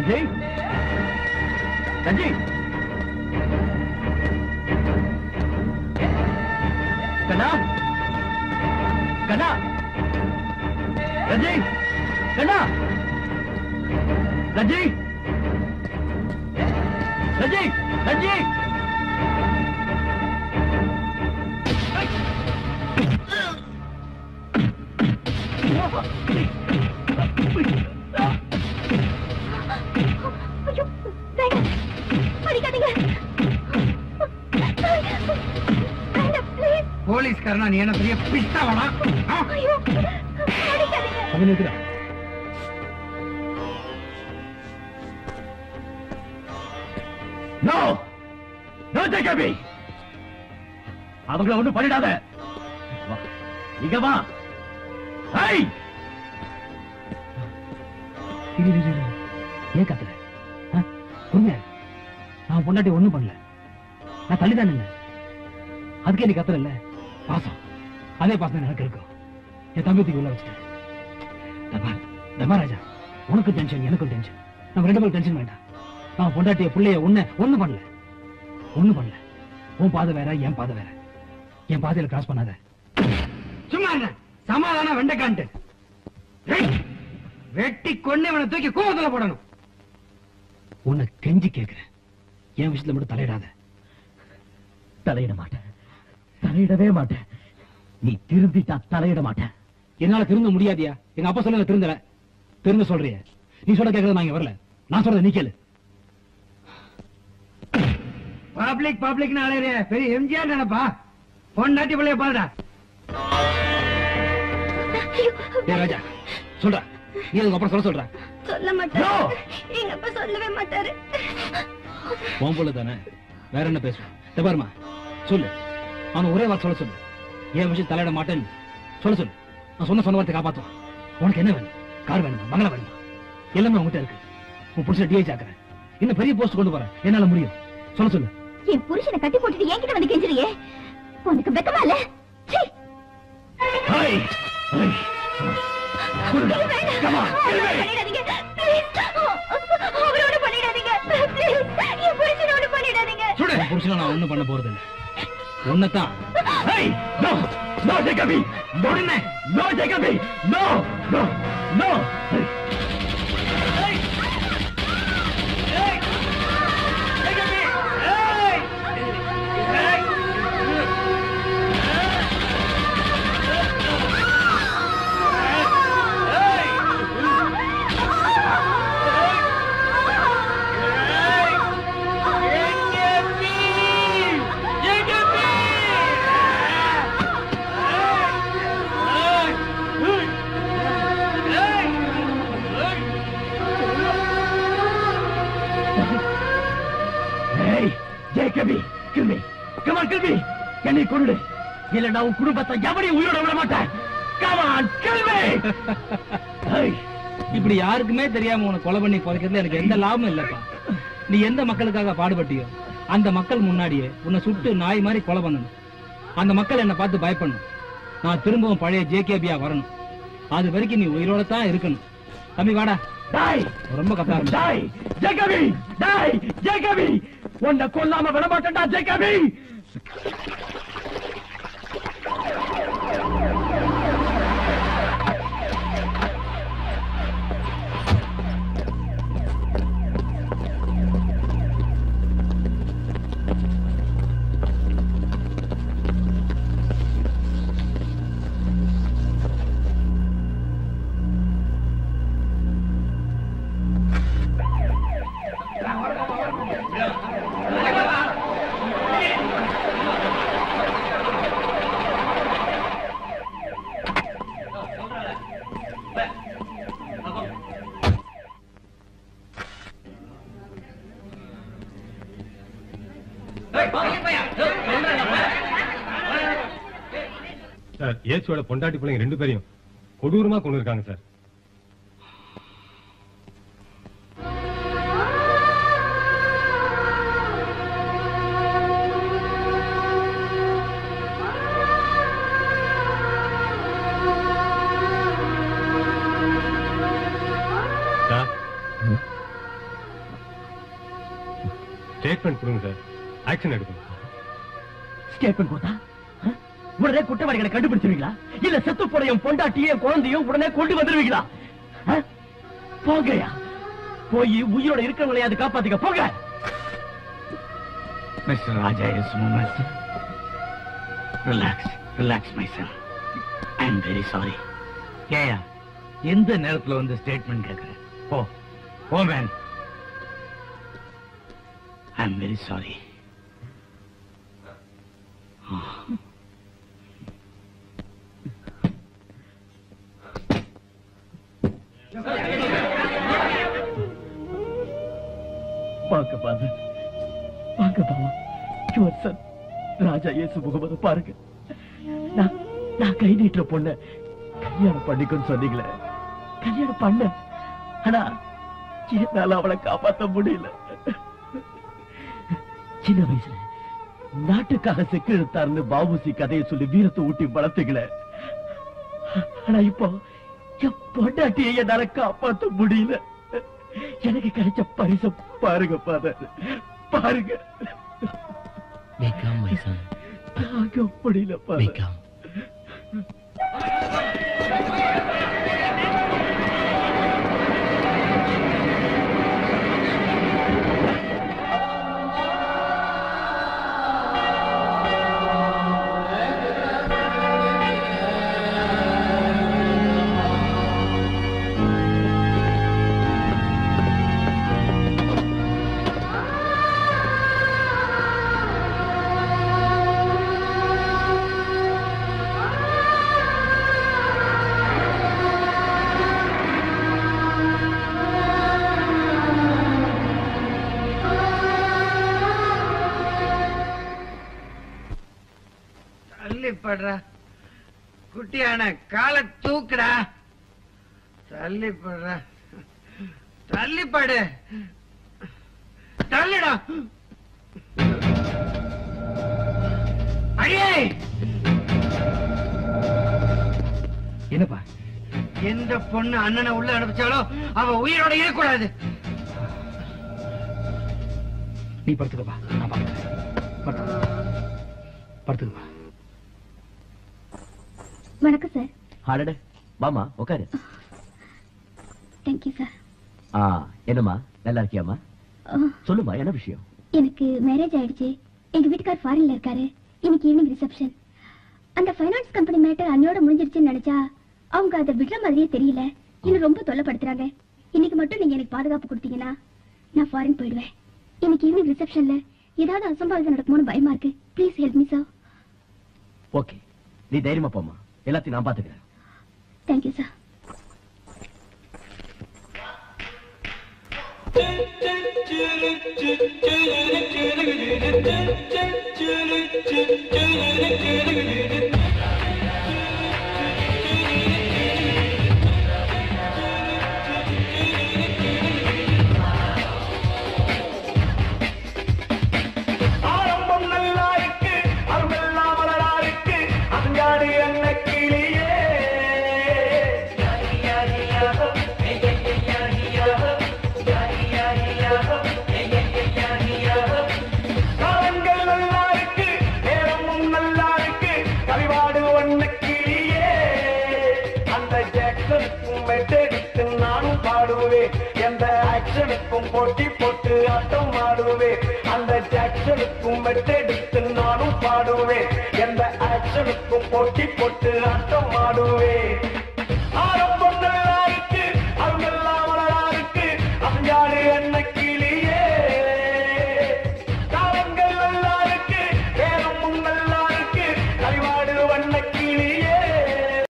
ரஞ்சி ரஞ்சி கண்ணா கண்ணா ரஞ்சி கண்ணா ரஞ்சி ரஞ்சி ரஞ்சி ஐயோ வேண்டாம் அடிக்காதீங்க வேண்டாம் ப்ளீஸ் போலீஸ்காரனா நீ என்ன பெரிய பிஸ்தாவடா ஐயோ அடிக்காதீங்க அவன் இருக்கிறான் நோ நோ ஜேகபி அவங்கள ஒண்ணும் பண்ணிடாத வா, இங்க வா ஐ இரு, இரு, இரு. ஏன் கத்துற ஆ? பொறுமையா இரு. நான் பொண்டாட்டி ஒண்ணும் பண்ணல நான் தள்ளிதான் நின்னேன் அதுக்கே நீ கத்துற இல்ல பாசம் அதே பாசம் தான் எனக்கு இருக்கும் என் தம்பி தூக்கி உள்ள வச்சுட்டேன் தபா தபா ராஜா உனக்கு டென்ஷன் எனக்கும் டென்ஷன் நம்ம ரெண்டு பேரும் டென்ஷன் வேண்டாம் நான் பொண்டாட்டிய பிள்ளைய ஒண்ணு ஒண்ணும் பண்ணல ஒண்ணும் பண்ணல உன் பாதை வேற என் பாதை வேற என் பாதையில கிராஸ் பண்ணாத சும்மா இருங்க. சமாதானம் வெண்டைக்கான்ட்டு ஏய், வெட்டி கொண்டு இவனை தூக்கி கோவத்துல போடணும் உன்னை கெஞ்சி கேட்கிறேன் என் விஷயத்துல மட்டும் தலையிடாத தலையிட மாட்டேன் தலையிடவே மாட்டேன் நீ திருந்திட்டா தலையிட மாட்டேன் என்னால திருந்த முடியாதியா எங்க அப்பா சொல்ல திருந்தல திருந்த சொல்றிய நீ சொல்ல கேட்கறது நான் இங்க வரல நான் சொல்றத நீ கேளு பப்ளிக் பப்ளிக்னு அலையிறிய பெரிய எம்ஜிஆர் நினைப்பா பொண்டாட்டி பிள்ளைய பாருடா ஏ ராஜா சொல்ற நீ அதுக்கு அப்புறம் சொல்ல சொல்ற சொல்ல மாட்டாரு எங்க அப்பா சொல்லவே மாட்டாரு உன் புள்ள தானே வேற என்ன பேசுவோம் இத பாருமா சொல்லு அவன் ஒரே வார்த்தை சொல்ல சொல்லு ஏன் விஷயம் தலையிட மாட்டேன்னு சொல்ல சொல்லு நான் சொன்ன சொன்ன வார்த்தை காப்பாத்துவான் உனக்கு என்ன வேணும் கார் வேணுமா பங்களா வேணுமா எல்லாமே உங்ககிட்ட இருக்கு உன் புடிச்ச டிஐஜி ஆக்குறேன் இன்னும் பெரிய போஸ்ட் கொண்டு போறேன் என்னால முடியும் சொல்ல சொல்லு என் புருஷனை கட்டி போட்டுட்டு என்கிட்ட வந்து கெஞ்சுறியே உனக்கு வெக்கமா இல்ல சீ! ஐ ஐ இது வேண்டாம். பண்ணிடாதீங்க. Please. அவரோட பண்ணிடாதீங்க. Please. என் புருஷனோட பண்ணிடாதீங்க. சுடு உன் புருஷனை நான் ஒண்ணும் பண்ண போறது இல்ல உன்னைத்தான் I no no Jacoby no no Jacoby no no no ஏய் Jacoby kill me come on kill me என்னை கொண்டு இல்ல நான் உன் குடும்பத்தை எவனையும் உயிரோட விட மாட்டேன் come on kill me I இப்படி யாருக்குமே தெரியாம உனக்கு கொலை பண்ணி குறைக்கிறதுல எனக்கு எந்த லாபமும் இல்லப்பா நீ எந்த மக்களுக்காக பாடுபட்டியோ அந்த மக்கள் முன்னாடியே உன்னை சுட்டு நாய் மாதிரி கொலை பண்ணணும் அந்த மக்கள் என்னை பார்த்து பயப்படணும் நான் திரும்பவும் பழைய ஜேகேபியா வரணும் அது வரைக்கும் நீ உயிரோட தான் இருக்கணும் தம்பி வாடா டாய் ரொம்ப கத்த ஆரம்பிச்ச. டாய் ஜேகபி டாய் ஜேகபி உன்னை கொல்லாம விட மாட்டேன்டா ஜேகபி சார் ஏசுவோட பொண்டாட்டி பிள்ளைங்க ரெண்டு பேரையும் கொடூரமா கொண்டு இருக்காங்க சார் சார் ஸ்டேட்மெண்ட் கொடுங்க சார் ஆக்ஷன் எடுக்கணும் ஸ்டேட்மெண்ட் கொடுத்தா ஆ? உடனே குற்றவாளிகளை கண்டுபிடிச்சிருவீங்களா இல்ல செத்து போன என் பொண்டாட்டியும் குழந்தையும் உடனே கொண்டு வந்துருவீங்களா ஆ? போங்கயா போய் உயிரோட இருக்கிறவங்களையாவது காப்பாத்துக்க போங்க mister Raja is moment relax relax my son I am very sorry ஏயா எந்த நேரத்துல வந்து ஸ்டேட்மெண்ட் கேட்கிறேன் போ போ man I am very sorry பாக்க பாரு பாக்க பாவா யுவர் சன் ராஜா இயேசு முகமது பாருங்க நான் நான் கை நீட்டுற பொண்ண கல்யாணம் பண்ணிக்கன்னு சொன்னீங்களே கல்யாணம் பண்ண ஆனா என்னால அவளை காப்பாத்த முடியல சின்ன வயசுல நாட்டுக்காக செக்கு எடுத்தாருன்னு பாபுசி கதையை சொல்லி வீரத்தை ஊட்டி வளர்த்துக்கல ஆனா இப்போ என் பொண்டாட்டியை என்னால காப்பாத்த முடியல எனக்கு கிடைச்ச பரிசு பாருங்க பாதர் பாருங்க தாங்க முடியல பாருங்க தள்ளி படுறா குட்டியான காலை தூக்குடா தள்ளி படுறா தள்ளி படு தள்ளுடா அடியே என்னப்பா எந்த பொண்ணு அண்ணனை உள்ள அனுப்பிச்சாலோ அவ உயிரோட இருக்கக்கூடாது நீ படுத்துக்கப்பா நான் பார்த்துக்கிறேன் படுத்து படுத்துக்கப்பா வணக்கம் சார் அடடே வாமா உட்காரு தேங்க்யூ சார் ஆ என்னம்மா நல்லா இருக்கியாமா சொல்லுமா என்ன விஷயம் எனக்கு மேரேஜ் ஆயிடுச்சு எங்க வீட்டுக்கார் ஃபாரின்ல இருக்காரு இன்னைக்கு ஈவினிங் ரிசப்ஷன் அந்த ஃபைனான்ஸ் கம்பெனி மேட்டர் அன்னையோட முடிஞ்சிருச்சுன்னு நினைச்சா அவங்க அதை விடுற மாதிரியே தெரியல இன்னும் ரொம்ப தொல்லைப்படுத்துறாங்க இன்னைக்கு மட்டும் நீங்க எனக்கு பாதுகாப்பு கொடுத்தீங்கன்னா நான் ஃபாரின் போயிடுவேன் இன்னைக்கு ஈவினிங் ரிசப்ஷன்ல ஏதாவது அசம்பாவிதம் நடக்குமோன்னு பயமா இருக்கு please help me sir okay நீ தைரியமா போமா எல்லாத்தையும் நான் பாத்துக்கிறேன் தேங்க்யூ சார் ஆரம்பம் நல்லா இருக்கு அருமெல்லாம் மலரா இருக்கு அஞ்சாடு என்ன கிளியே காலங்கள் நல்லா இருக்கு நேரமும் நல்லா இருக்கு கவிவாடு ஒண்ணு கிளியே அந்த ஜாக்சனுக்கும் மெட்டடித்து நானும் பாடுவேன் எந்த ஆக்ஷனுக்கும் போட்டி போட்டு ஆட்டம் ஆடுவேன் அந்த ஜாக்சனுக்கும் மெட்டடித்து நானும் பாடுவேன் எந்த ஆக்ஷனுக்கும் போட்டி போட்டு ஆட்டம் ஆடுவேன்